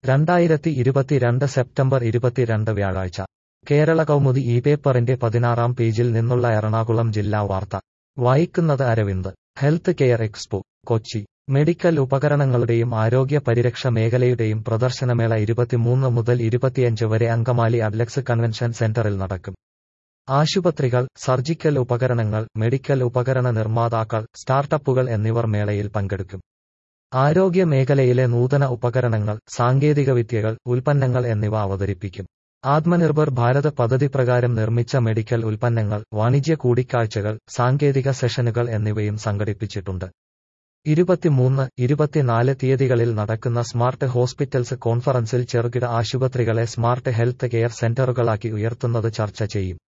രണ്ടായിരത്തി ഇരുപത്തിരണ്ട് സെപ്റ്റംബർ ഇരുപത്തിരണ്ട് വ്യാഴാഴ്ച കേരള കൗമുദി ഈ പേപ്പറിന്റെ പതിനാറാം പേജിൽ നിന്നുള്ള എറണാകുളം ജില്ലാ വാർത്ത വായിക്കുന്നത് Aravind health care expo Kochi medical ഉപകരണങ്ങളുടെയും ആരോഗ്യ പരിരക്ഷ മേഖലയുടെയും പ്രദർശനമേള ഇരുപത്തിമൂന്ന് മുതൽ ഇരുപത്തിയഞ്ച് വരെ അങ്കമാലി അഡ്ലക്സ് കൺവെൻഷൻ സെന്ററിൽ നടക്കും ആശുപത്രികൾ സർജിക്കൽ ഉപകരണങ്ങൾ മെഡിക്കൽ ഉപകരണ നിർമ്മാതാക്കൾ സ്റ്റാർട്ടപ്പുകൾ എന്നിവർ മേളയിൽ പങ്കെടുക്കും ആരോഗ്യ മേഖലയിലെ നൂതന ഉപകരണങ്ങൾ സാങ്കേതികവിദ്യകൾ ഉൽപ്പന്നങ്ങൾ എന്നിവ അവതരിപ്പിക്കും ആത്മനിർഭർ ഭാരത് പദ്ധതി പ്രകാരം നിർമ്മിച്ച മെഡിക്കൽ ഉൽപ്പന്നങ്ങൾ വാണിജ്യ കൂടിക്കാഴ്ചകൾ സാങ്കേതിക സെഷനുകൾ എന്നിവയും സംഘടിപ്പിച്ചിട്ടുണ്ട് ഇരുപത്തിമൂന്ന് ഇരുപത്തിനാല് തീയതികളിൽ നടക്കുന്ന സ്മാർട്ട് ഹോസ്പിറ്റൽസ് കോൺഫറൻസിൽ ചെറുകിട ആശുപത്രികളെ സ്മാർട്ട് ഹെൽത്ത് കെയർ സെന്ററുകളാക്കി ഉയർത്തുന്നത് ചർച്ച ചെയ്യും